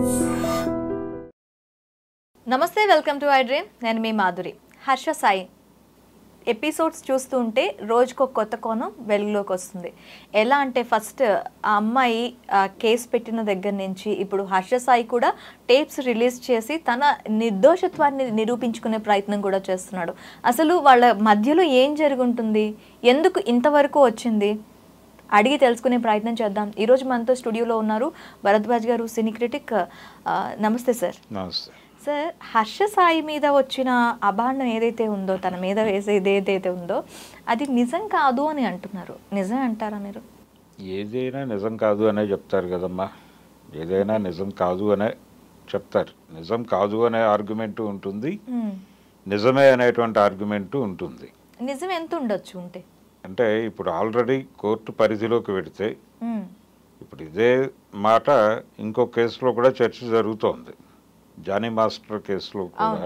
నమస్తే welcome to I dream నేను మీ మాధురి హర్ష సాయి ఎపిసోడ్స్ చూస్తూ ఉంటే రోజుకో కొత్త కోణం వెలుగులోకి వస్తుంది ఎలా అంటే ఫస్ట్ ఆ అమ్మాయి ఆ, కేసు పెట్టిన దగ్గర నుంచి ఇప్పుడు హర్ష సాయి కూడా టేప్స్ రిలీజ్ చేసి తన నిర్దోషత్వాన్ని నిరూపించుకునే ప్రయత్నం కూడా చేస్తున్నాడు అసలు వాళ్ళ మధ్యలో ఏం జరుగుంటుంది ఎందుకు ఇంతవరకు వచ్చింది అడిగి తెలుసుకునే ప్రయత్నం చేద్దాం ఈరోజు మనతో స్టూడియోలో ఉన్నారు భరద్వాజ్ గారు సినీ క్రిటిక్ ఆ, నమస్తే సార్ నమస్తే సార్ హర్ష సాయి మీద వచ్చిన అభాండం ఏదైతే ఉందో తన మీద వేసేది ఏదైతే ఉందో అది నిజం కాదు అని అంటున్నారు నిజం అంటారా మీరు ఏదైనా నిజం కాదు అనే చెప్తారు కదమ్మా ఏదైనా నిజం కాదు అనే చెప్తారు నిజం కాదు అనే ఆర్గ్యుమెంట్ ఉంటుంది మ్మ్. నిజమే అనేటువంటి ఆర్గ్యుమెంట్ ఉంటుంది నిజం ఎంత ఉండొచ్చు ఉంటే అంటే ఇప్పుడు ఆల్రెడీ కోర్టు పరిధిలోకి పెడితే మ్మ్. ఇప్పుడు ఇదే మాట ఇంకో కేసులో కూడా చర్చ జరుగుతోంది జానీ మాస్టర్ కేసులో కూడా అవును.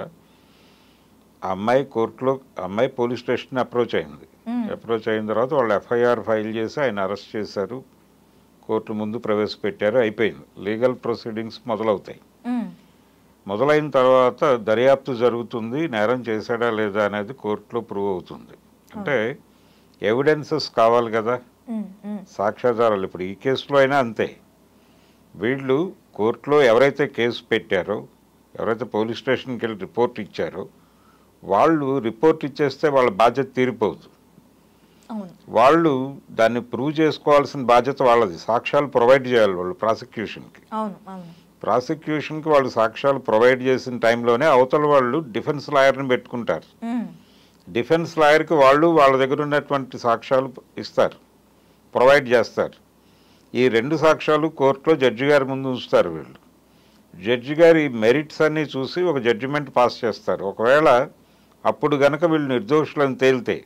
ఆ అమ్మాయి కోర్టులో ఆ అమ్మాయి పోలీస్ స్టేషన్ అప్రోచ్ అయింది మ్మ్. అప్రోచ్ అయిన తర్వాత వాళ్ళు ఎఫ్ఐఆర్ ఫైల్ చేసి ఆయన అరెస్ట్ చేశారు కోర్టు ముందు ప్రవేశపెట్టారు అయిపోయింది లీగల్ ప్రొసీడింగ్స్ మొదలవుతాయి మ్మ్. మొదలైన తర్వాత దర్యాప్తు జరుగుతుంది నేరం చేశాడా లేదా అనేది కోర్టులో ప్రూవ్ అవుతుంది అంటే ఎవిడెన్సెస్ కావాలి కదా మ్మ్. మ్మ్. సాక్ష్యాధారాలు ఇప్పుడు ఈ కేసులో అయినా అంతే వీళ్ళు కోర్టులో ఎవరైతే కేసు పెట్టారో ఎవరైతే పోలీస్ స్టేషన్కి వెళ్ళి రిపోర్ట్ ఇచ్చారో వాళ్ళు రిపోర్ట్ ఇచ్చేస్తే వాళ్ళ బాధ్యత తీరిపోదు అవును వాళ్ళు దాన్ని ప్రూవ్ చేసుకోవాల్సిన బాధ్యత వాళ్ళది సాక్ష్యాలు ప్రొవైడ్ చేయాలి వాళ్ళు ప్రాసిక్యూషన్కి అవును అవును ప్రాసిక్యూషన్కి వాళ్ళు సాక్ష్యాలు ప్రొవైడ్ చేసిన టైంలోనే అవతల వాళ్ళు డిఫెన్స్ లాయర్ని పెట్టుకుంటారు మ్మ్. డిఫెన్స్ లాయర్కి వాళ్ళు వాళ్ళ దగ్గర ఉన్నటువంటి సాక్ష్యాలు ఇస్తారు ప్రొవైడ్ చేస్తారు ఈ రెండు సాక్ష్యాలు కోర్టులో జడ్జి గారి ముందు ఉంచుతారు వీళ్ళు జడ్జి గారి మెరిట్స్ అన్నీ చూసి ఒక జడ్జిమెంట్ పాస్ చేస్తారు ఒకవేళ అప్పుడు గనక వీళ్ళు నిర్దోషులను తేలితే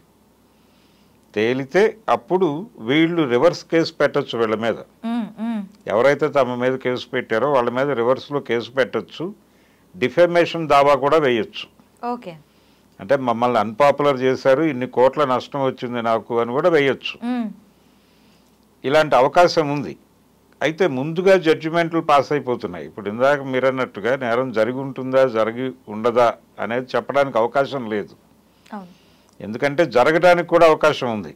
తేలితే అప్పుడు వీళ్ళు రివర్స్ కేసు పెట్టొచ్చు వీళ్ళ మీద మ్మ్. మ్మ్. ఎవరైతే తమ మీద కేసు పెట్టారో వాళ్ళ మీద రివర్స్లో కేసు పెట్టొచ్చు డిఫెమేషన్ దావా కూడా వేయొచ్చు ఓకే అంటే మమ్మల్ని అన్పాపులర్ చేశారు ఇన్ని కోట్ల నష్టం వచ్చింది నాకు అని కూడా వేయొచ్చు మ్మ్. ఇలాంటి అవకాశం ఉంది అయితే ముందుగా జడ్జిమెంట్లు పాస్ అయిపోతున్నాయి ఇప్పుడు ఇందాక మీరు అన్నట్టుగా నేరం జరిగి ఉంటుందా జరిగి ఉండదా అనేది చెప్పడానికి అవకాశం లేదు అవును ఎందుకంటే జరగడానికి కూడా అవకాశం ఉంది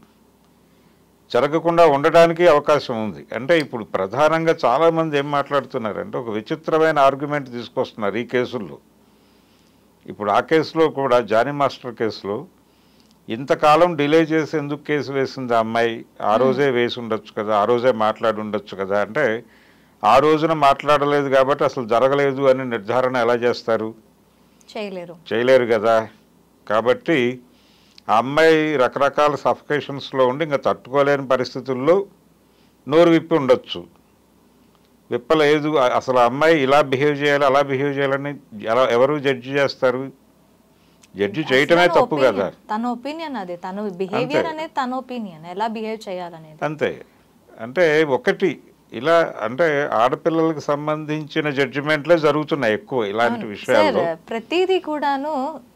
జరగకుండా ఉండడానికి అవకాశం ఉంది అంటే ఇప్పుడు ప్రధానంగా చాలామంది ఏం మాట్లాడుతున్నారంటే ఒక విచిత్రమైన ఆర్గ్యుమెంట్ తీసుకొస్తున్నారు ఈ కేసుల్లో ఇప్పుడు ఆ కేసులో కూడా జానీ మాస్టర్ కేసులో ఇంతకాలం డిలే చేసి ఎందుకు కేసు వేసింది ఆ అమ్మాయి ఆ రోజే వేసి ఉండొచ్చు కదా ఆ రోజే మాట్లాడి ఉండొచ్చు కదా అంటే ఆ రోజున మాట్లాడలేదు కాబట్టి అసలు జరగలేదు అని నిర్ధారణ ఎలా చేస్తారు చేయలేరు చేయలేరు కదా కాబట్టి ఆ అమ్మాయి రకరకాల సఫికేషన్స్లో ఉండి ఇంకా తట్టుకోలేని పరిస్థితుల్లో నోరు విప్పి ఉండొచ్చు విప్పలేదు అ- అసలు ఆ అమ్మాయి ఇలా బిహేవ్ చేయాలి అలా బిహేవ్ చేయాలని ఎలా ఎవరు జడ్జి చేస్తారు జడ్జి చేయటమే తన తప్పు opinion. కదా తన ఒపీనియన్ అది తన బిహేవియర్ అంతే. అనేది తన ఒపీనియన్ ఎలా బిహేవ్ చేయాలనేది అంతే అంటే ఒకటి ఇలా అంటే ఆడపిల్లలకు సంబంధించిన జడ్జిమెంట్లే జరుగుతున్నాయి ఎక్కువ ఇలాంటి సార్ విషయాల్లో ప్రతిదీ కూడాను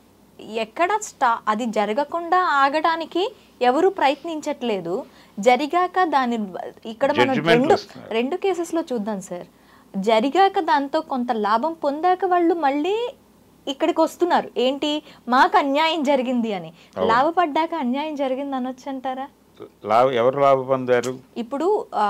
ఎక్కడ స్టా అది జరగకుండా ఆగడానికి ఎవరు ప్రయత్నించట్లేదు జరిగాక దాని ఇక్కడ మనం Judgment రెండు వస్తున్నారు. రెండు కేసెస్ లో చూద్దాం సార్ జరిగాక దాంతో కొంత లాభం పొందాక వాళ్ళు మళ్ళీ ఇక్కడికి వస్తున్నారు ఏంటి మాకు అన్యాయం జరిగింది అని లాభపడ్డాక అన్యాయం జరిగింది అనొచ్చు అంటారా లాభ ఎవరు లాభ పొందారు ఇప్పుడు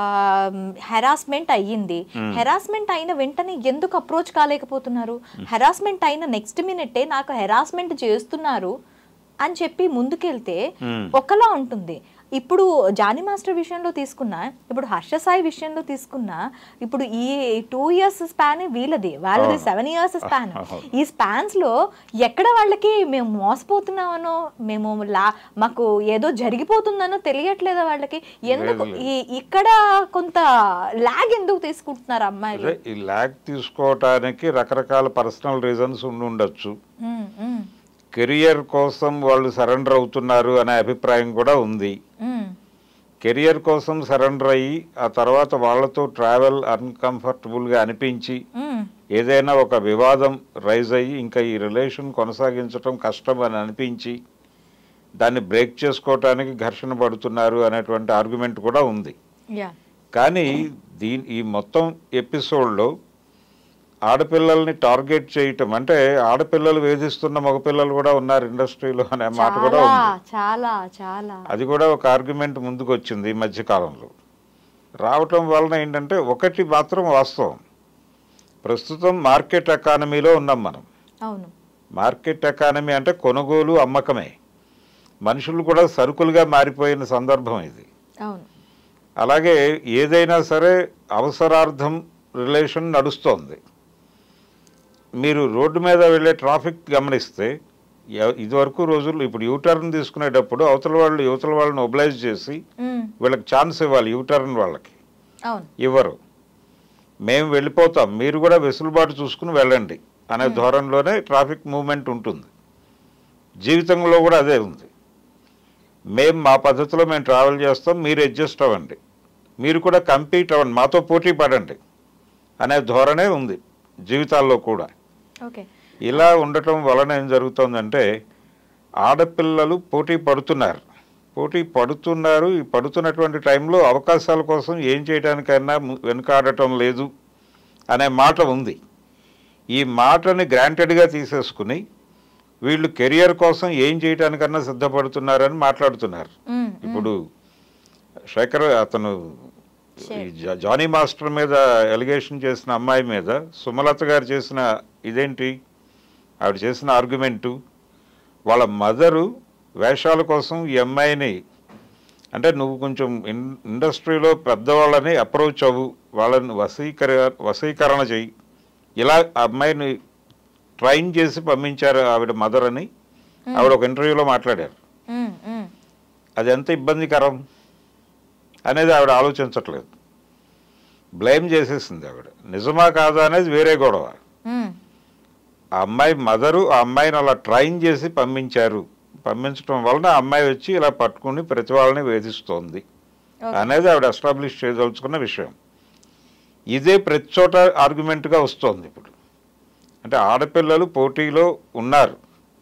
హెరాస్మెంట్ అయ్యింది హెరాస్మెంట్ అయిన వెంటనే ఎందుకు అప్రోచ్ కాలేకపోతున్నారు హెరాస్మెంట్ అయిన నెక్స్ట్ మినిటే నాకు హెరాస్మెంట్ చేస్తున్నారు అని చెప్పి ముందుకెళ్తే Hmm. ఒకలా ఉంటుంది ఇప్పుడు జానీ మాస్టర్ విషయంలో తీసుకున్నా ఇప్పుడు హర్ష సాయి విషయంలో తీసుకున్నా ఇప్పుడు ఈ టూ ఇయర్స్ స్పాన్ వీళ్ళది వాళ్ళది అవును. సెవెన్ ఇయర్స్ స్పాన్ అవును. ఈ స్పాన్స్ లో ఎక్కడ వాళ్ళకి మేము మోసపోతున్నామనో మేము లా మాకు ఏదో జరిగిపోతుందనో తెలియట్లేదా వాళ్ళకి ఎందుకు లేదు, ఈ ఇక్కడ కొంత లాగ్ ఎందుకు తీసుకుంటున్నారు అమ్మాయిలు అదే ఈ ల్యాగ్ తీసుకోవటానికి రకరకాల పర్సనల్ రీజన్స్ ఉండి ఉండొచ్చు ఉమ్, ఉమ్, కెరియర్ కోసం వాళ్ళు సరెండర్ అవుతున్నారు అనే అభిప్రాయం కూడా ఉంది ఉమ్, కెరియర్ కోసం సరెండర్ అయ్యి ఆ తర్వాత వాళ్ళతో ట్రావెల్ అన్కంఫర్టబుల్గా అనిపించి ఉమ్, ఏదైనా ఒక వివాదం రైజ్ అయ్యి ఇంకా ఈ రిలేషన్ కొనసాగించడం కష్టం అని అనిపించి దాన్ని బ్రేక్ చేసుకోవటానికి ఘర్షణ పడుతున్నారు అనేటువంటి ఆర్గ్యుమెంట్ కూడా ఉంది యా కానీ దీ ఈ మొత్తం ఎపిసోడ్లో ఆడపిల్లల్ని టార్గెట్ చేయటం అంటే ఆడపిల్లలు వేధిస్తున్న మగపిల్లలు కూడా ఉన్నారు ఇండస్ట్రీలో అనే మాట కూడా చాలా ఉంది చాలా చాలా అది కూడా ఒక ఆర్గ్యుమెంట్ ముందుకు వచ్చింది ఈ మధ్యకాలంలో రావటం వలన ఏంటంటే ఒకటి మాత్రం వాస్తవం ప్రస్తుతం మార్కెట్ ఎకానమీలో ఉన్నాం మనం అవును మార్కెట్ ఎకానమీ అంటే కొనుగోలు అమ్మకమే మనుషులు కూడా సరుకులుగా మారిపోయిన సందర్భం ఇది అవును అలాగే ఏదైనా సరే అవసరార్థం రిలేషన్ నడుస్తోంది మీరు రోడ్డు మీద వెళ్ళే ట్రాఫిక్ గమనిస్తే ఎ- ఇదివరకు రోజుల్లో ఇప్పుడు యూటర్న్ తీసుకునేటప్పుడు అవతల వాళ్ళు యువతల వాళ్ళని ఒబ్లైజ్ చేసి ఉమ్, వీళ్ళకి ఛాన్స్ ఇవ్వాలి యూటర్న్ వాళ్ళకి అవును ఇవ్వరు మేము వెళ్ళిపోతాం మీరు కూడా వెసులుబాటు చూసుకుని వెళ్ళండి అనే ధోరణిలోనే ట్రాఫిక్ మూవ్మెంట్ ఉంటుంది జీవితంలో కూడా అదే ఉంది మేము మా పద్ధతిలో మేము ట్రావెల్ చేస్తాం మీరు అడ్జస్ట్ అవ్వండి మీరు కూడా కంపీట్ అవ్వండి మాతో పోటీ పడండి అనే ధోరణే ఉంది జీవితాల్లో కూడా ఓకే ఇలా ఉండటం వలన ఏం జరుగుతుందంటే ఆడపిల్లలు పోటీ పడుతున్నారు పోటీ పడుతున్నారు ఈ పడుతున్నటువంటి టైంలో అవకాశాల కోసం ఏం చేయడానికైనా ము- వెనుకాడటం లేదు అనే మాట ఉంది ఈ మాటని గ్రాంటెడ్గా తీసేసుకుని వీళ్ళు కెరియర్ కోసం ఏం చేయడానికన్నా సిద్ధపడుతున్నారని మాట్లాడుతున్నారు ఉమ్, ఉమ్, ఇప్పుడు శేఖర్ అతను ఈ జా- జానీ మాస్టర్ మీద ఎలిగేషన్ చేసిన అమ్మాయి మీద సుమలత గారు చేసిన ఇదేంటి ఆవిడ చేసిన ఆర్గ్యుమెంటు వాళ్ళ మదరు వేషాల కోసం ఈ అమ్మాయిని అంటే నువ్వు కొంచెం ఇన్ ఇండస్ట్రీలో పెద్దవాళ్ళని అప్రోచ్ అవ్వు వాళ్ళని వశీకర వశీకరణ చెయ్యి ఇలా ఆ అమ్మాయిని ట్రైన్ చేసి పంపించారు ఆవిడ మదర్ అని ఆవిడ ఒక ఇంటర్వ్యూలో మాట్లాడారు ఉమ్, ఉమ్, అది ఎంత ఇబ్బందికరం అనేది ఆవిడ ఆలోచించట్లేదు బ్లేమ్ చేసేసింది ఆవిడ నిజమా కాదా అనేది వేరే గొడవ ఉమ్, ఆ అమ్మాయి మదరు ఆ అమ్మాయిని అలా ట్రైన్ చేసి పంపించారు పంపించడం వలన ఆ అమ్మాయి వచ్చి ఇలా పట్టుకుని ప్రతి వాళ్ళని వేధిస్తోంది ఓకే. అనేది ఆవిడ ఎస్టాబ్లిష్ చేయదలుచుకున్న విషయం ఇదే ప్రతి చోట ఆర్గ్యుమెంట్గా వస్తోంది ఇప్పుడు అంటే ఆడపిల్లలు పోటీలో ఉన్నారు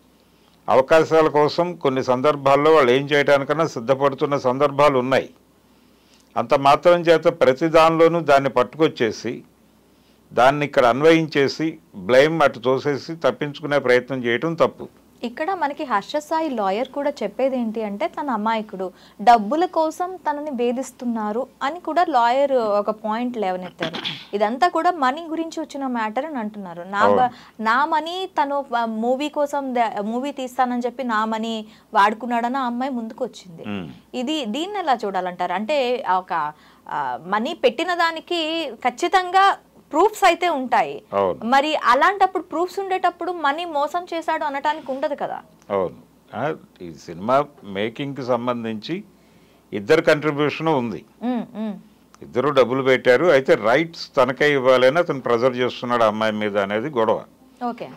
అవకాశాల కోసం కొన్ని సందర్భాల్లో వాళ్ళు ఏం చేయడానికన్నా సిద్ధపడుతున్న సందర్భాలు ఉన్నాయి అంత మాత్రం చేత ప్రతి దానిలోనూ దాన్ని పట్టుకొచ్చేసి దాన్ని ఇక్కడ అన్వయించేసి బ్లేమ్ అటు తోసేసి తప్పించుకునే ప్రయత్నం చేయటం తప్పు ఇక్కడ మనకి హర్షసాయి లాయర్ కూడా చెప్పేది ఏంటి అంటే తన అమాయకుడు డబ్బుల కోసం తనని వేధిస్తున్నారు అని కూడా లాయర్ ఒక పాయింట్ లేవనెత్తారు ఇదంతా కూడా మనీ గురించి వచ్చిన మ్యాటర్ అని అంటున్నారు నా బ- నా మనీ తను మూవీ కోసం మూవీ తీస్తానని చెప్పి నా మనీ వాడుకున్నాడని ఆ అమ్మాయి ముందుకు వచ్చింది మ్మ్. ఇది దీన్ని ఎలా చూడాలంటారు అంటే ఆ ఒక మనీ పెట్టిన దానికి ఖచ్చితంగా ప్రూఫ్స్ అయితే ఉంటాయి అవును మరి అలాంటప్పుడు ప్రూఫ్స్ ఉండేటప్పుడు మనీ మోసం చేశాడు అనటానికి ఉండదు కదా అవును ఆ, ఈ సినిమా మేకింగ్కి సంబంధించి ఇద్దరు కంట్రిబ్యూషన్ ఉంది ఉమ్, ఉమ్, ఇద్దరు డబ్బులు పెట్టారు అయితే రైట్స్ తనకే ఇవ్వాలని అతను ప్రెజర్ చేస్తున్నాడు ఆ అమ్మాయి మీద అనేది గొడవ ఓకే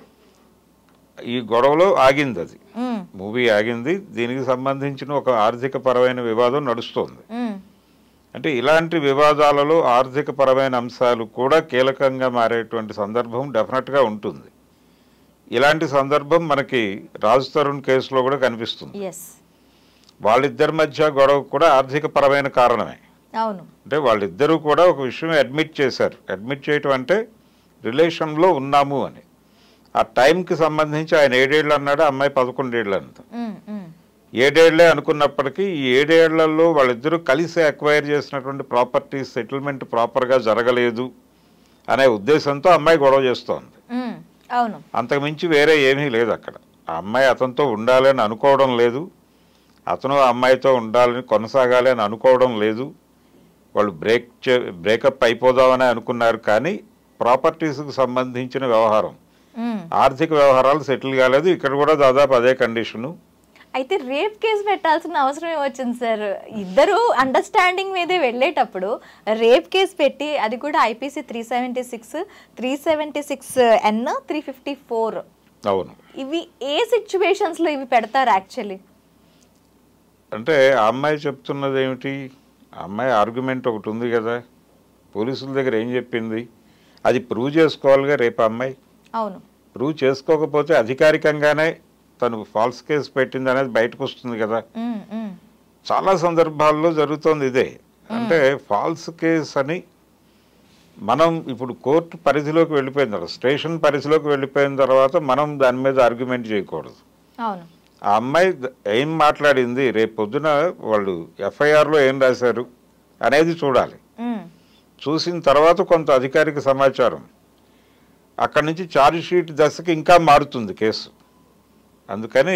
ఈ గొడవలో ఆగింది అది ఉమ్, మూవీ ఆగింది దీనికి సంబంధించిన ఒక ఆర్థిక పరమైన వివాదం నడుస్తోంది ఉమ్, అంటే ఇలాంటి వివాదాలలో ఆర్థిక పరమైన అంశాలు కూడా కీలకంగా మారేటువంటి సందర్భం డెఫినెట్గా ఉంటుంది ఇలాంటి సందర్భం మనకి రాజ్ తరుణ్ కేసులో కూడా కనిపిస్తుంది ఎస్ వాళ్ళిద్దరి మధ్య గొడవ కూడా ఆర్థిక పరమైన కారణమే అవును అంటే వాళ్ళిద్దరూ కూడా ఒక విషయం అడ్మిట్ చేశారు అడ్మిట్ చేయటం అంటే రిలేషన్లో ఉన్నాము అని ఆ టైంకి సంబంధించి ఆయన ఏడేళ్ళు అన్నాడు ఆ అమ్మాయి పదకొండేళ్ళు అన్నది ఉమ్, ఉమ్, ఏడేళ్లే అనుకున్నప్పటికీ ఈ ఏడేళ్లలో వాళ్ళిద్దరూ కలిసి అక్వైర్ చేసినటువంటి ప్రాపర్టీ సెటిల్మెంట్ ప్రాపర్గా జరగలేదు అనే ఉద్దేశంతో అమ్మాయి గొడవ చేస్తోంది ఉమ్, అవును అంతకుమించి వేరే ఏమీ లేదు అక్కడ ఆ అమ్మాయి అతనితో ఉండాలని అనుకోవడం లేదు అతను ఆ అమ్మాయితో ఉండాలని కొనసాగాలి అని అనుకోవడం లేదు వాళ్ళు బ్రేక్ చే బ్రేకప్ అయిపోదామని అనుకున్నారు కానీ ప్రాపర్టీస్కి సంబంధించిన వ్యవహారం ఉమ్. ఆర్థిక వ్యవహారాలు సెటిల్ కాలేదు ఇక్కడ కూడా దాదాపు అదే కండిషను అయితే రేప్ కేసు పెట్టాల్సిన అవసరం ఏమొచ్చింది సార్ ఇద్దరు అండర్స్టాండింగ్ మీదే వెళ్ళేటప్పుడు రేప్ కేసు పెట్టి అది కూడా IPC three seventy six three seventy six N three fifty four అవును ఇవి ఏ సిచ్యువేషన్స్ లో ఇవి పెడతారు యాక్చువల్లీ అంటే ఆ అమ్మాయి చెప్తున్నది ఏమిటి ఆ అమ్మాయి ఆర్గ్యుమెంట్ ఒకటి ఉంది కదా పోలీసుల దగ్గర ఏం చెప్పింది అది ప్రూవ్ చేసుకోవాలిగా రేపు ఆ అమ్మాయి అవును ప్రూవ్ చేసుకోకపోతే అధికారికంగానే తను ఫాల్స్ కేసు పెట్టింది అనేది బయటకు వస్తుంది కదా ఉమ్, ఉమ్, చాలా సందర్భాల్లో జరుగుతోంది ఇదే అంటే ఫాల్స్ కేస్ అని మనం ఇప్పుడు కోర్టు పరిధిలోకి వెళ్ళిపోయిన తర్వాత స్టేషన్ పరిధిలోకి వెళ్ళిపోయిన తర్వాత మనం దాని మీద ఆర్గ్యుమెంట్ చేయకూడదు అవును ఆ అమ్మాయి ద- ఏం మాట్లాడింది రేపు పొద్దున వాళ్ళు ఎఫ్ఐఆర్లో ఏం రాశారు అనేది చూడాలి ఉమ్, చూసిన తర్వాత కొంత అధికారిక సమాచారం అక్కడి నుంచి ఛార్జ్ షీట్ దశకి ఇంకా మారుతుంది కేసు అందుకని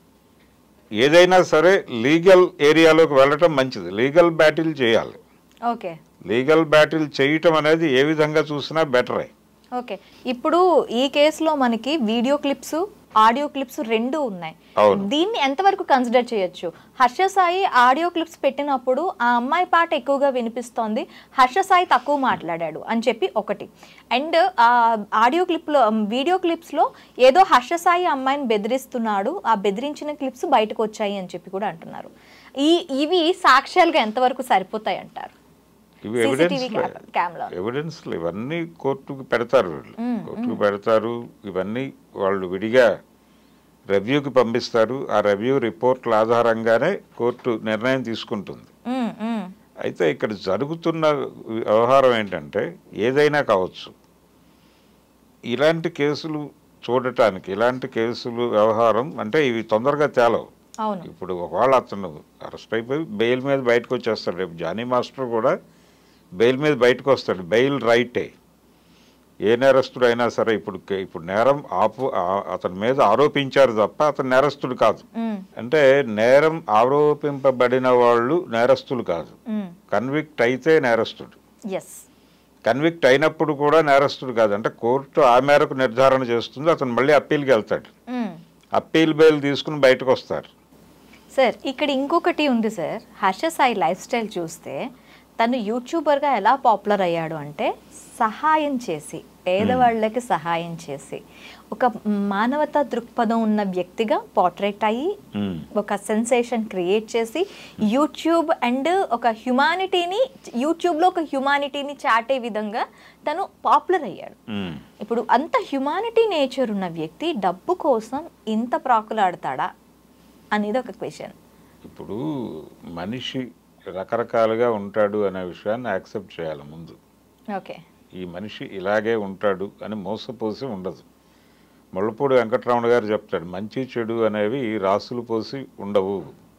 ఏదైనా సరే లీగల్ ఏరియాలోకి వెళ్ళటం మంచిది లీగల్ బ్యాటిల్ చేయాలి ఓకే లీగల్ బ్యాటిల్ చేయటం అనేది ఏ విధంగా చూసినా బెటరే ఓకే ఇప్పుడు ఈ కేసులో మనకి వీడియో క్లిప్స్ ఆడియో క్లిప్స్ రెండు ఉన్నాయి అవును. దీన్ని ఎంతవరకు కన్సిడర్ చేయొచ్చు హర్ష సాయి ఆడియో క్లిప్స్ పెట్టినప్పుడు ఆ అమ్మాయి పాట ఎక్కువగా వినిపిస్తోంది హర్ష సాయి తక్కువ మాట్లాడాడు అని చెప్పి ఒకటి అండ్ ఆ ఆడియో క్లిప్లో వీడియో క్లిప్స్లో ఏదో హర్ష సాయి అమ్మాయిని బెదిరిస్తున్నాడు ఆ బెదిరించిన క్లిప్స్ బయటకు వచ్చాయి అని చెప్పి కూడా అంటున్నారు ఈ ఇవి సాక్ష్యాలుగా ఎంతవరకు సరిపోతాయి అంటారు ఇవి CCTV ఎవిడెన్స్ క్యామ్- క్యామ్లో ఎవిడెన్స్లు ఇవన్నీ కోర్టుకు పెడతారు వీళ్ళు మ్మ్, కోర్టుకు పెడతారు ఇవన్నీ వాళ్ళు విడిగా రివ్యూకి పంపిస్తారు ఆ రివ్యూ రిపోర్ట్ల ఆధారంగానే కోర్టు నిర్ణయం తీసుకుంటుంది ఉమ్, ఉమ్, అయితే ఇక్కడ జరుగుతున్న వ్యవహారం ఏంటంటే ఏదైనా కావచ్చు ఇలాంటి కేసులు చూడటానికి ఇలాంటి కేసులు వ్యవహారం అంటే ఇవి తొందరగా తేలవు అవును ఇప్పుడు ఒకవేళ అతను అరెస్ట్ అయిపోయి బెయిల్ మీద బయటకు వచ్చేస్తాడు రేపు జానీ మాస్టర్ కూడా బెయిల్ మీద బయటకు వస్తాడు బెయిల్ రైటే ఏ నేరస్తుడు అయినా సరే ఇప్పుడు కే- ఇప్పుడు నేరం ఆపు ఆ- అతని మీద ఆరోపించారు తప్ప అతను నేరస్తుడు కాదు ఉమ్, అంటే నేరం ఆరోపింపబడిన వాళ్ళు నేరస్తులు కాదు ఉమ్, కన్విక్ట్ అయితే నేరస్తుడు ఎస్ కన్విక్ట్ అయినప్పుడు కూడా నేరస్తుడు కాదు అంటే కోర్టు ఆ మేరకు నిర్ధారణ చేస్తుంది అతను మళ్ళీ అప్పీల్కి వెళ్తాడు ఉమ్. అప్పీల్ బెయిల్ తీసుకుని బయటకు వస్తారు సార్ ఇక్కడ ఇంకొకటి ఉంది sir Harsha Sai lifestyle చూస్తే తను యూట్యూబర్గా ఎలా పాపులర్ అయ్యాడు అంటే సహాయం చేసి పేదవాళ్ళకి సహాయం చేసి ఒక మానవతా దృక్పథం ఉన్న వ్యక్తిగా పోర్ట్రేట్ అయ్యి మ్మ్. ఒక సెన్సేషన్ క్రియేట్ చేసి యూట్యూబ్ అండ్ ఒక హ్యుమానిటీని యూట్యూబ్లో ఒక హ్యుమానిటీని చాటే విధంగా తను పాపులర్ అయ్యాడు మ్మ్. ఇప్పుడు అంత హ్యుమానిటీ నేచర్ ఉన్న వ్యక్తి డబ్బు కోసం ఇంత ప్రాకులాడతాడా అనేది ఒక క్వశ్చన్ ఇప్పుడు మనిషి రకరకాలుగా ఉంటాడు అనే విషయాన్ని యాక్సెప్ట్ చేయాలి ముందు ఓకే ఈ మనిషి ఇలాగే ఉంటాడు అని మోసపోసి ఉండదు ముళ్ళపూడి వెంకటరమణ గారు చెప్తాడు మంచి చెడు అనేవి రాసులు పోసి ఉండవు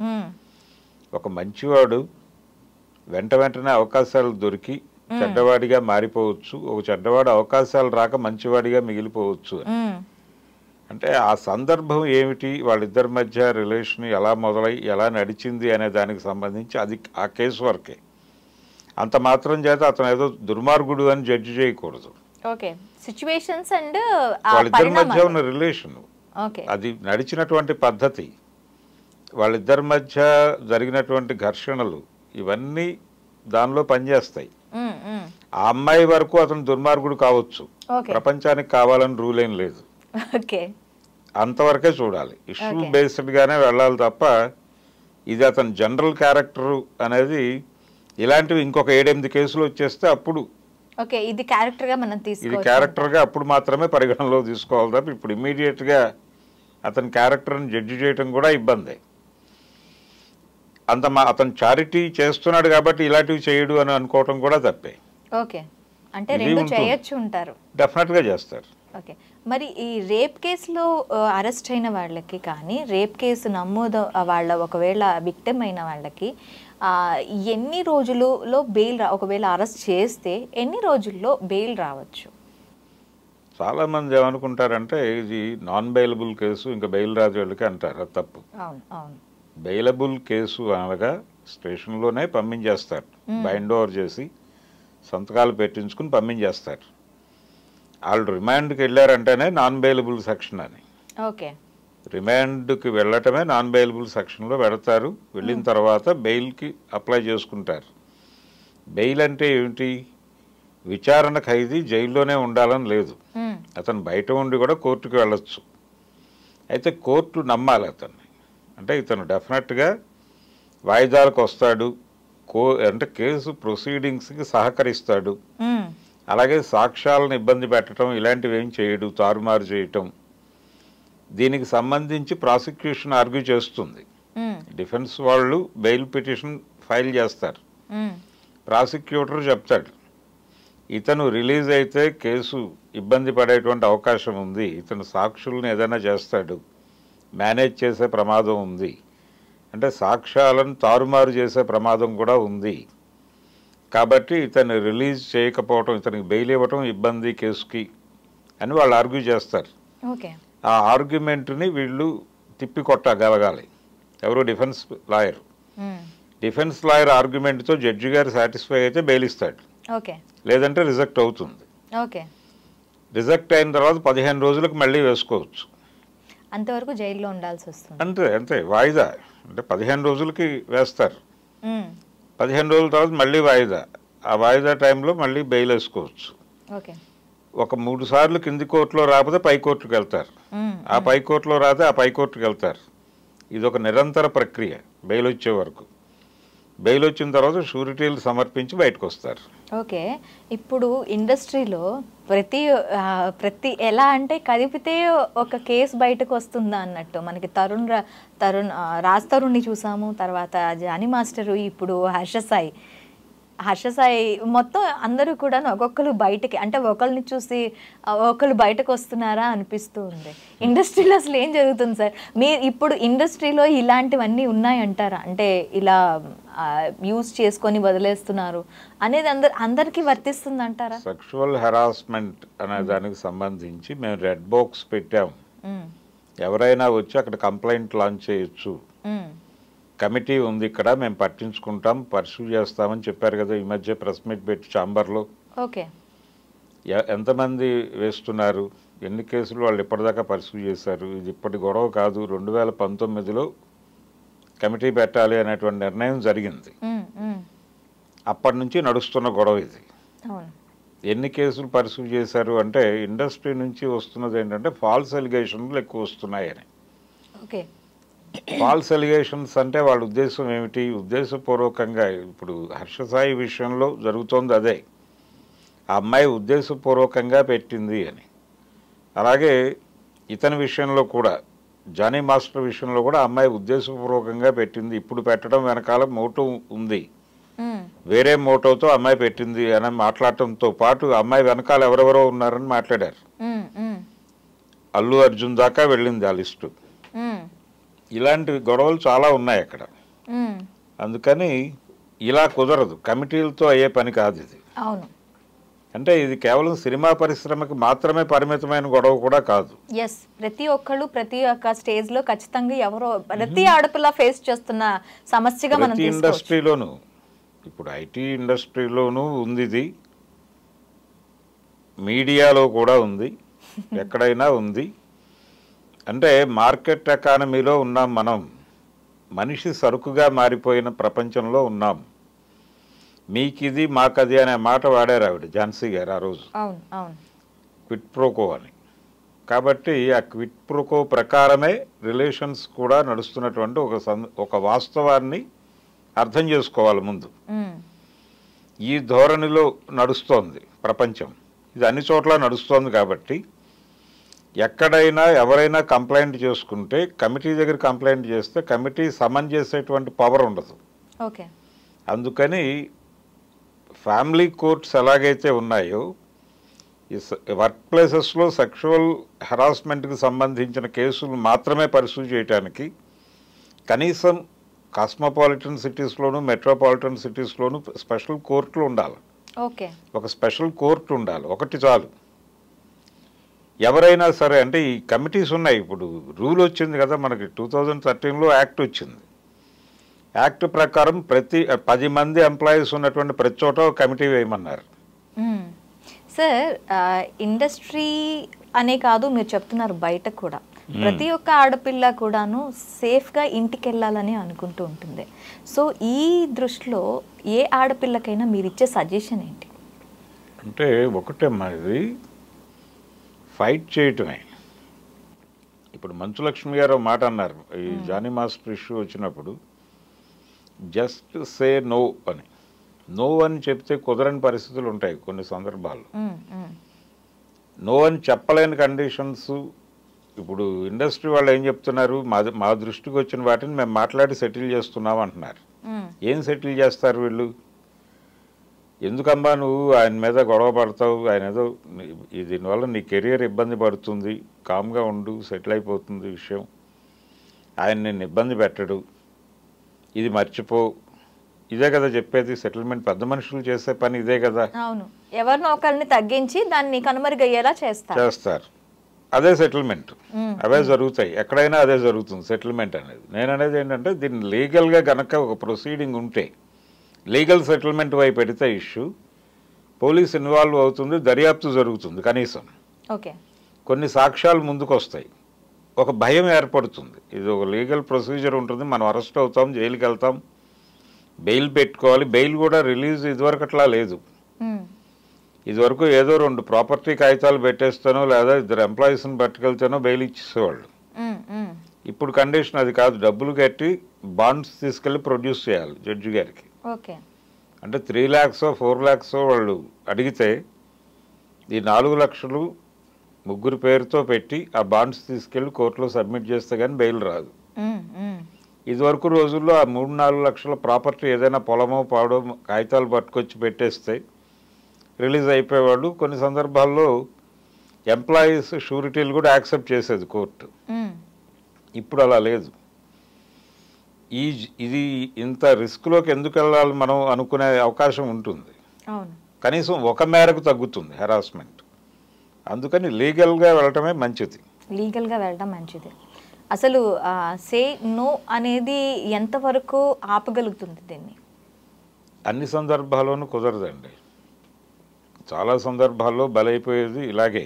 ఒక మంచివాడు వెంట వెంటనే అవకాశాలు దొరికి చెడ్డవాడిగా మారిపోవచ్చు ఒక చెడ్డవాడు అవకాశాలు రాక మంచివాడిగా మిగిలిపోవచ్చు అని. అంటే ఆ సందర్భం ఏమిటి వాళ్ళిద్దరి మధ్య రిలేషన్ ఎలా మొదలై ఎలా నడిచింది అనే దానికి సంబంధించి అది ఆ కేసు వరకే అంత మాత్రం చేత అతను ఏదో దుర్మార్గుడు అని జడ్జి చేయకూడదు ఓకే సిచ్యువేషన్స్ అండ్ వాళ్ళిద్దరి మధ్య ఉన్న రిలేషన్ ఓకే అది నడిచినటువంటి పద్ధతి వాళ్ళిద్దరి మధ్య జరిగినటువంటి ఘర్షణలు ఇవన్నీ దానిలో పనిచేస్తాయి ఆ అమ్మాయి వరకు అతను దుర్మార్గుడు కావచ్చు ఓకే ప్రపంచానికి కావాలని రూల్ ఏం లేదు ఓకే అంతవరకే చూడాలి ఇష్యూ Okay. బేస్డ్ గానే వెళ్ళాలి తప్ప ఇది అతని జనరల్ క్యారెక్టర్ అనేది ఇలాంటివి ఇంకొక ఏడెనిమిది కేసులు వచ్చేస్తే అప్పుడు ఓకే ఇది క్యారెక్టర్ గా మనం ఇది తీసుకోవచ్చు క్యారెక్టర్ గా అప్పుడు మాత్రమే పరిగణనలో తీసుకోవాలి తప్ప ఇప్పుడు ఇమీడియట్ గా అతని క్యారెక్టర్ని జడ్జి చేయటం కూడా ఇబ్బంది అంత మా అతను చారిటీ చేస్తున్నాడు కాబట్టి ఇలాంటివి చేయడు అని అనుకోవటం కూడా తప్పే ఓకే అంటే ఇది రెండు ఉంటుంది. చేయొచ్చు ఉంటారు డెఫినెట్ గా చేస్తారు ఓకే మరి ఈ రేప్ కేసులో అరెస్ట్ అయిన వాళ్ళకి కానీ రేప్ కేసు నమోదు ఆ, వాళ్ళ ఒకవేళ విక్టిమ్ అయిన వాళ్ళకి ఆ, ఎన్ని రోజులలో బెయిల్ రా ఒకవేళ అరెస్ట్ చేస్తే ఎన్ని రోజుల్లో బెయిల్ రావచ్చు చాలా మంది ఏమనుకుంటారంటే ఇది నాన్ బెయిలబుల్ కేసు ఇంకా బెయిల్ రాజు వాళ్ళకి అంటారు అది తప్పు అవును అవును బెయిలబుల్ కేసు అనగా స్టేషన్లోనే పంపించేస్తారు బైండ్ ఓవర్ చేసి సంతకాలు పెట్టించుకుని పంపించేస్తారు వాళ్ళు రిమాండ్కి వెళ్ళారంటేనే నాన్ బెయిలబుల్ సెక్షన్ అని ఓకే రిమాండ్కి వెళ్ళటమే నాన్ బెయిలబుల్ సెక్షన్లో పెడతారు వెళ్ళిన తర్వాత బెయిల్కి అప్లై చేసుకుంటారు బెయిల్ అంటే ఏమిటి విచారణ ఖైదీ జైల్లోనే ఉండాలని లేదు మ్మ్. అతను బయట ఉండి కూడా కోర్టుకు వెళ్ళొచ్చు అయితే కోర్టు నమ్మాలి అతన్ని అంటే ఇతను డెఫినెట్గా వాయిదాలకు వస్తాడు కో అంటే కేసు ప్రొసీడింగ్స్కి సహకరిస్తాడు మ్మ్. అలాగే సాక్ష్యాలను ఇబ్బంది పెట్టడం ఇలాంటివి ఏం చేయడు తారుమారు చేయటం దీనికి సంబంధించి ప్రాసిక్యూషన్ ఆర్గ్యూ చేస్తుంది మ్మ్. డిఫెన్స్ వాళ్ళు బెయిల్ పిటిషన్ ఫైల్ చేస్తారు మ్మ్. ప్రాసిక్యూటర్ చెప్తాడు ఇతను రిలీజ్ అయితే కేసు ఇబ్బంది పడేటువంటి అవకాశం ఉంది ఇతను సాక్షుల్ని ఏదైనా చేస్తాడు మేనేజ్ చేసే ప్రమాదం ఉంది అంటే సాక్ష్యాలను తారుమారు చేసే ప్రమాదం కూడా ఉంది కాబట్టి ఇతను రిలీజ్ చేయకపోవటం ఇతనికి బెయిల్ ఇవ్వటం ఇబ్బంది కేసుకి అని వాళ్ళు ఆర్గ్యూ చేస్తారు ఓకే ఆ ఆర్గ్యుమెంట్ని వీళ్ళు తిప్పి కొట్టగలగాలి ఎవరు డిఫెన్స్ లాయర్ మ్మ్. డిఫెన్స్ లాయర్ ఆర్గ్యుమెంట్తో జడ్జి గారు సాటిస్ఫై అయితే బెయిల్ ఇస్తాడు ఓకే లేదంటే రిజెక్ట్ అవుతుంది ఓకే రిజెక్ట్ అయిన తర్వాత పదిహేను రోజులకు మళ్ళీ వేసుకోవచ్చు అంతవరకు జైల్లో ఉండాల్సి వస్తుంది అంతే అంతే వాయిదా అంటే పదిహేను రోజులకి వేస్తారు మ్మ్. పదిహేను రోజుల తర్వాత మళ్ళీ వాయిదా ఆ వాయిదా టైంలో మళ్ళీ బెయిల్ వేసుకోవచ్చు ఓకే ఒక మూడు సార్లు కింది కోర్టులో రాకపోతే పై కోర్టుకు వెళ్తారు మ్మ్. ఆ పై కోర్టులో రాతే ఆ పై కోర్టుకు వెళ్తారు ఇది ఒక నిరంతర ప్రక్రియ బెయిల్ వచ్చే వరకు బెయిల్ వచ్చిన తర్వాత షూరిటీలు సమర్పించి బయటకు వస్తారు ఓకే ఇప్పుడు ఇండస్ట్రీలో ప్రతి ఆ, ప్రతి ఎలా అంటే కదిపితే ఒక కేసు బయటకు వస్తుందా అన్నట్టు మనకి తరుణ్ రా- తరుణ్ ఆ, రాజ్ తరుణ్ని చూసాము తర్వాత జానీ మాస్టరు ఇప్పుడు హర్ష సాయి హర్ష సాయి మొత్తం అందరూ కూడా ఒక్కొక్కరు బయటకి అంటే ఒకరిని చూసి ఆ, ఒకరు బయటకు వస్తున్నారా అనిపిస్తూ ఉంది ఇండస్ట్రీలో అసలు ఏం జరుగుతుంది సార్ మీరు ఇప్పుడు ఇండస్ట్రీలో ఇలాంటివన్నీ ఉన్నాయంటారా అంటే ఇలా యూజ్ చేసుకొని వదిలేస్తున్నారు అనేది అందరు అందరికీ వర్తిస్తుంది అంటారా సెక్షువల్ హెరాస్మెంట్ అనే దానికి సంబంధించి మేము రెడ్ బాక్స్ పెట్టాం ఎవరైనా వచ్చి అక్కడ కంప్లైంట్ లాంచ్ చేయొచ్చు కమిటీ ఉంది ఇక్కడ మేము పట్టించుకుంటాం పర్సూ చేస్తామని చెప్పారు కదా ఈ మధ్య ప్రెస్ మీట్ పెట్టి ఛాంబర్లో ఓకే ఎ- ఎంతమంది వేస్తున్నారు ఎన్ని కేసులు వాళ్ళు ఇప్పటిదాకా పర్సూ చేశారు ఇది ఇప్పటి గొడవ కాదు రెండు వేల పంతొమ్మిదిలో కమిటీ పెట్టాలి అనేటువంటి నిర్ణయం జరిగింది అప్పటి నుంచి నడుస్తున్న గొడవ ఇది అవును ఎన్ని కేసులు పర్సూ చేశారు అంటే ఇండస్ట్రీ నుంచి వస్తున్నది ఏంటంటే ఫాల్స్ ఎలిగేషన్లు ఎక్కువ వస్తున్నాయని ఓకే ఫాల్స్ ఎలిగేషన్స్ అంటే వాళ్ళ ఉద్దేశం ఏమిటి ఉద్దేశపూర్వకంగా ఇప్పుడు హర్షసాయి విషయంలో జరుగుతోంది అదే ఆ అమ్మాయి ఉద్దేశపూర్వకంగా పెట్టింది అని అలాగే ఇతని విషయంలో కూడా జానీ మాస్టర్ విషయంలో కూడా ఆ అమ్మాయి ఉద్దేశపూర్వకంగా పెట్టింది ఇప్పుడు పెట్టడం వెనకాల మోటో ఉంది మ్మ్. వేరే మోటోతో అమ్మాయి పెట్టింది అని మాట్లాడటంతో పాటు అమ్మాయి వెనకాల ఎవరెవరో ఉన్నారని మాట్లాడారు మ్మ్. మ్మ్. అల్లు అర్జున్ దాకా వెళ్ళింది ఆ లిస్టు మ్మ్. ఇలాంటి గొడవలు చాలా ఉన్నాయి అక్కడ మ్మ్. అందుకని ఇలా కుదరదు కమిటీలతో అయ్యే పని కాదు ఇది అవును అంటే ఇది కేవలం సినిమా పరిశ్రమకి మాత్రమే పరిమితమైన గొడవ కూడా కాదు ఎస్ ప్రతి ఒక్కళ్ళు ప్రతి ఒక్క స్టేజ్ లో ఖచ్చితంగా ఎవరో ప్రతి ఆడపిల్ల ఫేస్ చేస్తున్న సమస్యగా మనం ప్రతి తీసుకోవచ్చు ఇండస్ట్రీలోనూ ఇప్పుడు ఐటీ ఇండస్ట్రీలోనూ ఉంది ఇది మీడియాలో కూడా ఉంది ఎక్కడైనా ఉంది అంటే మార్కెట్ ఎకానమీలో ఉన్నాం మనం మనిషి సరుకుగా మారిపోయిన ప్రపంచంలో ఉన్నాం మీకిది మాకది అనే మాట వాడారు ఆవిడ ఝాన్సీ గారు ఆ రోజు అవును అవును క్విట్ ప్రోకో అని కాబట్టి ఆ క్విట్ ప్రోకో ప్రకారమే రిలేషన్స్ కూడా నడుస్తున్నటువంటి ఒక సం- ఒక వాస్తవాన్ని అర్థం చేసుకోవాలి ముందు మ్మ్. ఈ ధోరణిలో నడుస్తోంది ప్రపంచం ఇది అన్ని చోట్ల నడుస్తోంది కాబట్టి ఎక్కడైనా ఎవరైనా కంప్లైంట్ చేసుకుంటే కమిటీ దగ్గర కంప్లైంట్ చేస్తే కమిటీ సమన్ చేసేటువంటి పవర్ ఉండదు ఓకే అందుకని ఫ్యామిలీ కోర్ట్స్ ఎలాగైతే ఉన్నాయో ఈ వర్క్ ప్లేసెస్లో సెక్షువల్ హెరాస్మెంట్కి సంబంధించిన కేసులు మాత్రమే పర్సూ చేయడానికి కనీసం కాస్మోపాలిటన్ సిటీస్లోను మెట్రోపాలిటన్ సిటీస్లోను స్పెషల్ కోర్టులు ఉండాలి ఓకే ఒక స్పెషల్ కోర్టు ఉండాలి ఒకటి చాలు ఎవరైనా సరే అంటే ఈ కమిటీస్ ఉన్నాయి ఇప్పుడు రూల్ వచ్చింది కదా మనకి టూ థౌజండ్ థర్టీన్లో యాక్ట్ వచ్చింది యాక్ట్ ప్రకారం ప్రతి పది మంది ఎంప్లాయీస్ ఉన్నటువంటి ప్రతి చోట ఒక కమిటీ వేయమన్నారు మ్మ్. సార్ ఆ, ఇండస్ట్రీ అనే కాదు మీరు చెప్తున్నారు బయట కూడా ప్రతి ఒక్క ఆడపిల్ల కూడాను సేఫ్గా ఇంటికి వెళ్ళాలని అనుకుంటూ ఉంటుంది సో ఈ దృష్టిలో ఏ ఆడపిల్లకైనా మీరు ఇచ్చే సజెషన్ ఏంటి అంటే ఒకటేమ్మా ఇది ఫైట్ చేయటమే ఇప్పుడు మంచు లక్ష్మి గారు ఒక మాట అన్నారు ఈ జానీ మాస్టర్ ఇష్యూ వచ్చినప్పుడు జస్ట్ సే నో అని నో అని చెప్తే కుదరని పరిస్థితులు ఉంటాయి కొన్ని సందర్భాల్లో మ్మ్, మ్మ్. నో అని చెప్పలేని కండిషన్స్ ఇప్పుడు ఇండస్ట్రీ వాళ్ళు ఏం చెప్తున్నారు మా మా దృష్టికి వచ్చిన వాటిని మేము మాట్లాడి సెటిల్ చేస్తున్నాం అంటున్నారు మ్మ్. ఏం సెటిల్ చేస్తారు వీళ్ళు ఎందుకమ్మా నువ్వు ఆయన మీద గొడవ పడతావు ఆయన ఏదో నీ- ఈ దీనివల్ల నీ కెరియర్ ఇబ్బంది పడుతుంది కామ్గా ఉండు సెటిల్ అయిపోతుంది విషయం ఆయన నిన్ను ఇబ్బంది పెట్టడు ఇది మర్చిపో ఇదే కదా చెప్పేది సెటిల్మెంట్ పెద్ద మనుషులు చేసే పని ఇదే కదా అవును ఎవరినో ఒకరిని తగ్గించి దాన్ని కనుమరుగయ్యేలా చేస్తారు చేస్తారు అదే సెటిల్మెంట్ మ్మ్. అవే జరుగుతాయి ఎక్కడైనా అదే జరుగుతుంది సెటిల్మెంట్ అనేది నేను అనేది ఏంటంటే దీన్ని లీగల్గా గనక ఒక ప్రొసీడింగ్ ఉంటే లీగల్ సెటిల్మెంట్ వైపు పెడితే ఇష్యూ పోలీస్ ఇన్వాల్వ్ అవుతుంది దర్యాప్తు జరుగుతుంది కనీసం ఓకే కొన్ని సాక్ష్యాలు ముందుకు వస్తాయి ఒక భయం ఏర్పడుతుంది ఇది ఒక లీగల్ ప్రొసీజర్ ఉంటుంది మనం అరెస్ట్ అవుతాం జైలుకి వెళ్తాం బెయిల్ పెట్టుకోవాలి బెయిల్ కూడా రిలీజ్ ఇదివరకు అట్లా లేదు ఉమ్, ఇదివరకు ఏదో రెండు ప్రాపర్టీ కాగితాలు పెట్టేస్తానో లేదా ఇద్దరు ఎంప్లాయీస్ని పట్టుకెళ్తానో బెయిల్ ఇచ్చేసేవాళ్ళు ఉమ్, ఉమ్. ఇప్పుడు కండిషన్ అది కాదు డబ్బులు కట్టి బాండ్స్ తీసుకెళ్ళి ప్రొడ్యూస్ చేయాలి జడ్జి గారికి ఓకే అంటే త్రీ ల్యాక్స్ ఫోర్ ల్యాక్స్ వాళ్ళు అడిగితే ఈ నాలుగు లక్షలు ముగ్గురు పేరుతో పెట్టి ఆ బాండ్స్ తీసుకెళ్ళి కోర్టులో సబ్మిట్ చేస్తే కానీ బెయిల్ రాదు ఉమ్, ఉమ్. ఇదివరకు రోజుల్లో ఆ మూడు నాలుగు లక్షల ప్రాపర్టీ ఏదైనా పొలమో పాడో కాగితాలు పట్టుకొచ్చి పెట్టేస్తే రిలీజ్ అయిపోయేవాళ్ళు కొన్ని సందర్భాల్లో ఎంప్లాయీస్ షూరిటీలు కూడా యాక్సెప్ట్ చేసేది కోర్టు ఉమ్, ఇప్పుడు అలా లేదు ఈ ఇది ఇంత రిస్క్లోకి ఎందుకు వెళ్ళాలి మనం అనుకునే అవకాశం ఉంటుంది అవును కనీసం ఒక మేరకు తగ్గుతుంది హెరాస్మెంట్ అందుకని లీగల్గా వెళ్ళటమే మంచిది లీగల్గా వెళ్ళడం మంచిది అసలు సే నో అనేది ఎంతవరకు ఆపగలుగుతుంది దీన్ని అన్ని సందర్భాల్లోనూ కుదరదండి చాలా సందర్భాల్లో బలైపోయేది ఇలాగే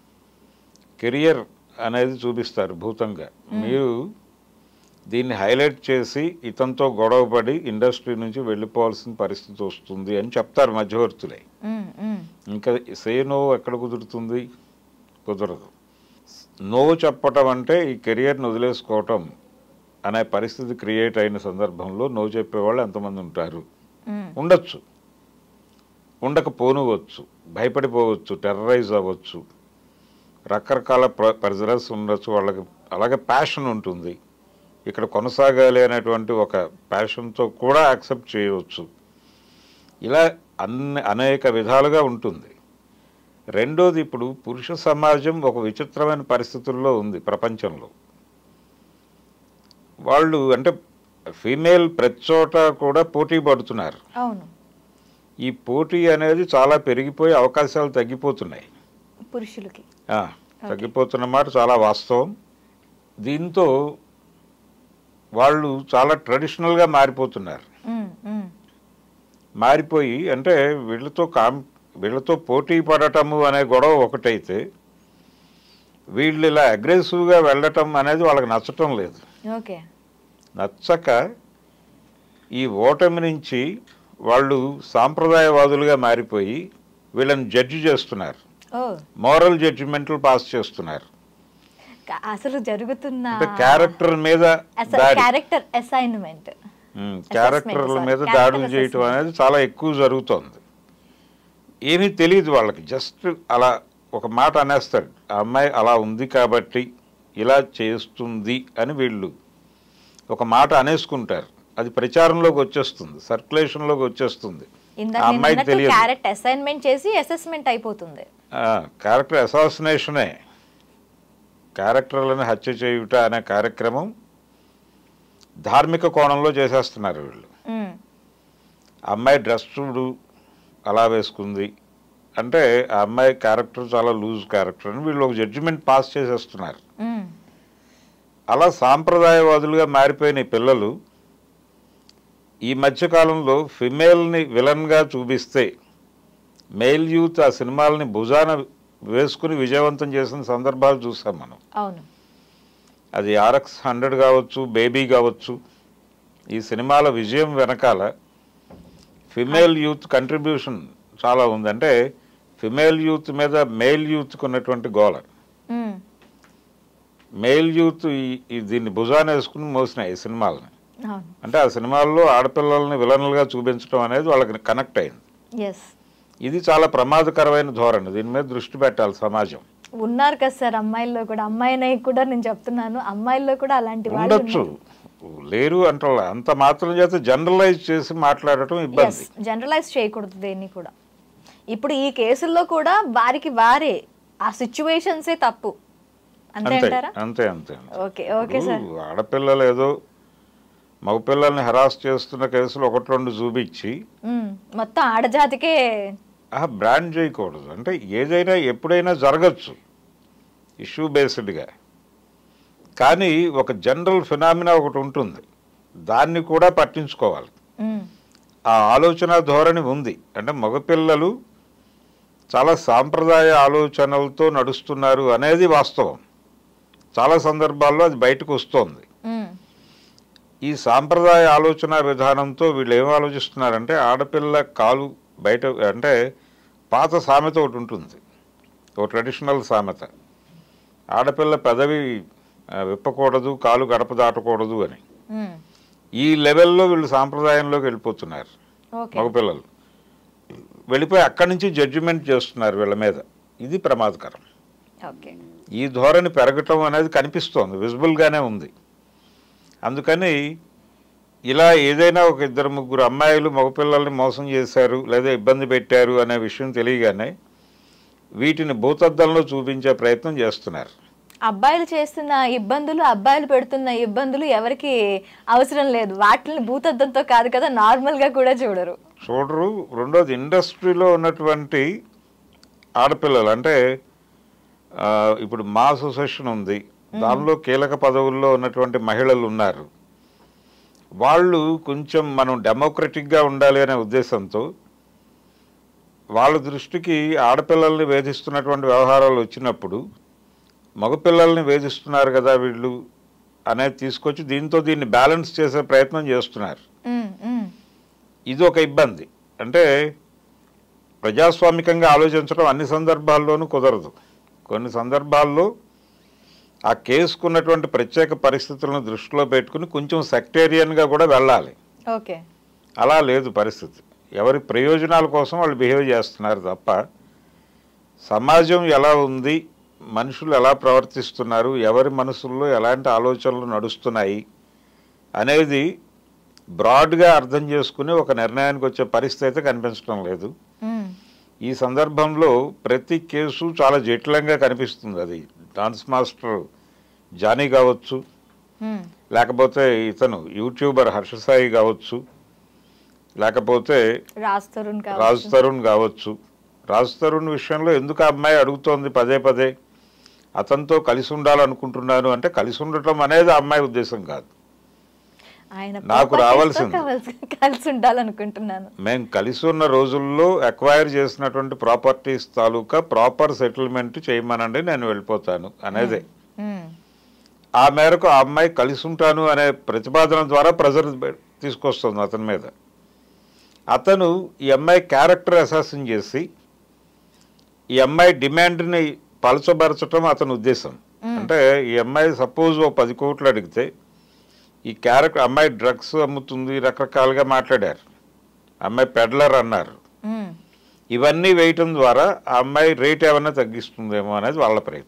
కెరియర్ అనేది చూపిస్తారు భూతంగా మీరు దీన్ని హైలైట్ చేసి ఇతనితో గొడవపడి ఇండస్ట్రీ నుంచి వెళ్ళిపోవాల్సిన పరిస్థితి వస్తుంది అని చెప్తారు మధ్యవర్తులే ఉమ్, ఉమ్. ఇంకా సే నో ఎక్కడ కుదురుతుంది కుదరదు నో చెప్పటం అంటే ఈ కెరియర్ని వదిలేసుకోవటం అనే పరిస్థితి క్రియేట్ అయిన సందర్భంలో నో చెప్పేవాళ్ళు ఎంతమంది ఉంటారు ఉమ్, ఉండొచ్చు ఉండకపోనువచ్చు భయపడిపోవచ్చు టెర్రరైజ్ అవ్వచ్చు రకరకాల ప్రెజరస్ ఉండొచ్చు వాళ్ళకి అలాగే ప్యాషన్ ఉంటుంది ఇక్కడ కొనసాగాలి అనేటువంటి ఒక ప్యాషన్తో కూడా యాక్సెప్ట్ చేయవచ్చు ఇలా అన్ని అనేక విధాలుగా ఉంటుంది రెండోది ఇప్పుడు పురుష సమాజం ఒక విచిత్రమైన పరిస్థితుల్లో ఉంది ప్రపంచంలో వాళ్ళు అంటే ఫీమేల్ ప్రతి చోట కూడా పోటీ పడుతున్నారు అవును ఈ పోటీ అనేది చాలా పెరిగిపోయి అవకాశాలు తగ్గిపోతున్నాయి పురుషులకి ఆ, తగ్గిపోతున్న మాట చాలా వాస్తవం దీంతో వాళ్ళు చాలా ట్రెడిషనల్గా మారిపోతున్నారు ఉమ్, ఉమ్. మారిపోయి అంటే వీళ్ళతో కాం వీళ్ళతో పోటీ పడటము అనే గొడవ ఒకటైతే వీళ్ళు ఇలా అగ్రెసివ్గా వెళ్ళటం అనేది వాళ్ళకి నచ్చటం లేదు ఓకే నచ్చక ఈ ఓటమి నుంచి వాళ్ళు సాంప్రదాయవాదులుగా మారిపోయి వీళ్ళని జడ్జి చేస్తున్నారు ఓ మోరల్ జడ్జిమెంట్లు పాస్ చేస్తున్నారు క- అసలు జరుగుతున్న అంటే క్యారెక్టర్ మీద అసలు దాడి క్యారెక్టర్ అసైన్మెంట్ ఉమ్, క్యారెక్టర్ల sorry, మీద character దాడులు చేయటం assessment. అనేది చాలా ఎక్కువ జరుగుతోంది ఏమీ తెలియదు వాళ్ళకి జస్ట్ అలా ఒక మాట అనేస్తాడు ఆ అమ్మాయి అలా ఉంది కాబట్టి ఇలా చేస్తుంది అని వీళ్ళు ఒక మాట అనేసుకుంటారు అది ప్రచారంలోకి వచ్చేస్తుంది సర్క్యులేషన్లోకి వచ్చేస్తుంది ఆ ఇందాక అమ్మాయికి తెలియదు క్యారెక్టర్ అసైన్మెంట్ చేసి అసెస్మెంట్ అయిపోతుంది క్యారెక్టర్ అసాసినేషనే క్యారెక్టర్లను హత్య చేయుట అనే కార్యక్రమం ధార్మిక కోణంలో చేసేస్తున్నారు వీళ్ళు ఉమ్, ఆ అమ్మాయి డ్రెస్ చూడు అలా వేసుకుంది అంటే ఆ అమ్మాయి క్యారెక్టర్ చాలా లూజ్ క్యారెక్టర్ అని వీళ్ళు ఒక జడ్జిమెంట్ పాస్ చేసేస్తున్నారు ఉమ్, అలా సాంప్రదాయవాదులుగా మారిపోయిన ఈ పిల్లలు ఈ మధ్యకాలంలో ఫిమేల్ని విలన్గా చూపిస్తే మేల్ యూత్ ఆ సినిమాలని భుజాన వేసుకుని విజయవంతం చేసిన సందర్భాలు చూసాం మనం అవును అది ఆర్ఎక్స్ హండ్రెడ్ కావచ్చు బేబీ కావచ్చు ఈ సినిమాల విజయం వెనకాల ఫిమేల్ యూత్ కంట్రిబ్యూషన్ చాలా ఉంది అంటే ఫిమేల్ యూత్ మీద మేల్ యూత్కి ఉన్నటువంటి గోల ఉమ్, మేల్ యూత్ ఈ- ఈ దీన్ని భుజాన వేసుకుని మోసినాయి ఈ సినిమాలని అవును అంటే ఆ సినిమాల్లో ఆడపిల్లల్ని విలన్లుగా చూపించడం అనేది వాళ్ళకి కనెక్ట్ అయింది ఎస్ ఇది చాలా ప్రమాదకరమైన ధోరణి దీని మీద దృష్టి పెట్టాలి సమాజం ఉన్నారు కదా సార్ అమ్మాయిల్లో కూడా అమ్మాయినై కూడా నేను చెప్తున్నాను అమ్మాయిల్లో కూడా అలాంటి వాళ్ళు ఉండొచ్చు ఉన్నారు. లేరు అంటే అంత మాత్రం చేత జనరలైజ్ చేసి మాట్లాడటం ఇబ్బంది జనరలైజ్ చేయకూడదు దేన్ని కూడా ఇప్పుడు ఈ కేసుల్లో కూడా వారికి వారే ఆ సిచ్యువేషన్సే తప్పు అంతే అంతే అంటారా అంతే అంతే అంతే. ఓకే ఓకే సార్ ఇప్పుడు ఆడపిల్లలు ఏదో మగపిల్లల్ని హరాస్ చేస్తున్న కేసులు ఒకటి రెండు చూపించి ఉమ్, మొత్తం ఆడజాతికే ఆ బ్రాండ్ చేయకూడదు అంటే ఏదైనా ఎప్పుడైనా జరగచ్చు ఇష్యూ బేస్డ్గా కానీ ఒక జనరల్ ఫినామినా ఒకటి ఉంటుంది దాన్ని కూడా పట్టించుకోవాలి ఉమ్, ఆ ఆలోచన ధోరణి ఉంది అంటే మగపిల్లలు చాలా సాంప్రదాయ ఆలోచనలతో నడుస్తున్నారు అనేది వాస్తవం చాలా సందర్భాల్లో అది బయటకు వస్తోంది ఉమ్, ఈ సాంప్రదాయ ఆలోచన విధానంతో వీళ్ళు ఏం ఆలోచిస్తున్నారంటే ఆడపిల్ల కాలు బయట అంటే పాత సామెత ఒకటి ఉంటుంది ఒక ట్రెడిషనల్ సామెత ఆడపిల్ల పెదవి ఆ, విప్పకూడదు కాలు గడప దాటకూడదు అని ఉమ్, ఈ లెవెల్లో వీళ్ళు సాంప్రదాయంలోకి వెళ్ళిపోతున్నారు ఓకే మగపిల్లలు వెళ్ళిపోయి అక్కడి నుంచి జడ్జిమెంట్ చేస్తున్నారు వీళ్ళ మీద ఇది ప్రమాదకరం ఓకే ఈ ధోరణి పెరగటం అనేది కనిపిస్తోంది విజిబుల్గానే ఉంది అందుకని ఇలా ఏదైనా ఒక ఇద్దరు ముగ్గురు అమ్మాయిలు మగపిల్లల్ని మోసం చేశారు లేదా ఇబ్బంది పెట్టారు అనే విషయం తెలియగానే వీటిని భూతద్దంలో చూపించే ప్రయత్నం చేస్తున్నారు అబ్బాయిలు చేస్తున్న ఇబ్బందులు అబ్బాయిలు పెడుతున్న ఇబ్బందులు ఎవరికి అవసరం లేదు వాటిని భూతద్దంతో కాదు కదా నార్మల్ గా కూడా చూడరు చూడరు రెండోది ఇండస్ట్రీలో ఉన్నటువంటి ఆడపిల్లలు అంటే ఆ, ఇప్పుడు మా అసోసియేషన్ ఉంది దానిలో కీలక పదవుల్లో ఉన్నటువంటి మహిళలు ఉన్నారు వాళ్ళు కొంచెం మనం డెమోక్రటిక్గా ఉండాలి అనే ఉద్దేశంతో వాళ్ళ దృష్టికి ఆడపిల్లల్ని వేధిస్తున్నటువంటి వ్యవహారాలు వచ్చినప్పుడు మగపిల్లల్ని వేధిస్తున్నారు కదా వీళ్ళు అనేది తీసుకొచ్చి దీంతో దీన్ని బ్యాలెన్స్ చేసే ప్రయత్నం చేస్తున్నారు ఉమ్, ఉమ్, ఇది ఒక ఇబ్బంది అంటే ప్రజాస్వామికంగా ఆలోచించడం అన్ని సందర్భాల్లోనూ కుదరదు కొన్ని సందర్భాల్లో ఆ కేసుకున్నటువంటి ప్రత్యేక పరిస్థితులను దృష్టిలో పెట్టుకుని కొంచెం సెక్టేరియన్గా కూడా వెళ్ళాలి ఓకే అలా లేదు పరిస్థితి ఎవరి ప్రయోజనాల కోసం వాళ్ళు బిహేవ్ చేస్తున్నారు తప్ప సమాజం ఎలా ఉంది మనుషులు ఎలా ప్రవర్తిస్తున్నారు ఎవరి మనసుల్లో ఎలాంటి ఆలోచనలు నడుస్తున్నాయి అనేది బ్రాడ్గా అర్థం చేసుకుని ఒక నిర్ణయానికి వచ్చే పరిస్థితి అయితే కనిపించడం లేదు ఉమ్, ఈ సందర్భంలో ప్రతి కేసు చాలా జటిలంగా కనిపిస్తుంది అది డాన్స్ మాస్టర్ జానీ కావచ్చు ఉమ్, లేకపోతే ఇతను యూట్యూబర్ హర్షసాయి కావచ్చు లేకపోతే రాజ్ తరుణ్ రాజ్ కావచ్చు తరుణ్ కావచ్చు రాజ్ తరుణ్ విషయంలో ఎందుకు ఆ అమ్మాయి అడుగుతోంది పదే పదే అతనితో కలిసి ఉండాలనుకుంటున్నాను అంటే కలిసి ఉండటం అనేది ఆ అమ్మాయి ఉద్దేశం కాదు ఆయన నాకు properties తో రావాల్సింది. కావాల్సి- కలిసి ఉండాలనుకుంటున్నాను మేము కలిసి ఉన్న రోజుల్లో అక్వైర్ చేసినటువంటి ప్రాపర్టీస్ తాలూకా ప్రాపర్ సెటిల్మెంట్ చేయమనండి నేను వెళ్ళిపోతాను అనేదే ఉమ్, ఆ మేరకు ఆ అమ్మాయి కలిసి ఉంటాను అనే ప్రతిపాదన ద్వారా ప్రెజర్ తీసుకొస్తుంది అతని మీద అతను ఈ అమ్మాయి క్యారెక్టర్ అసాసిన్ చేసి ఈ అమ్మాయి డిమాండ్ని పలచబరచటం అతని ఉద్దేశం అంటే ఈ అమ్మాయి సపోజ్ ఓ పది కోట్లు అడిగితే ఈ క్యారెక్టర్ అమ్మాయి డ్రగ్స్ అమ్ముతుంది రకరకాలుగా మాట్లాడారు అమ్మాయి పెడ్లర్ అన్నారు ఉమ్, ఇవన్నీ వేయటం ద్వారా ఆ అమ్మాయి రేట్ ఏమైనా తగ్గిస్తుందేమో అనేది వాళ్ళ ప్రయత్నం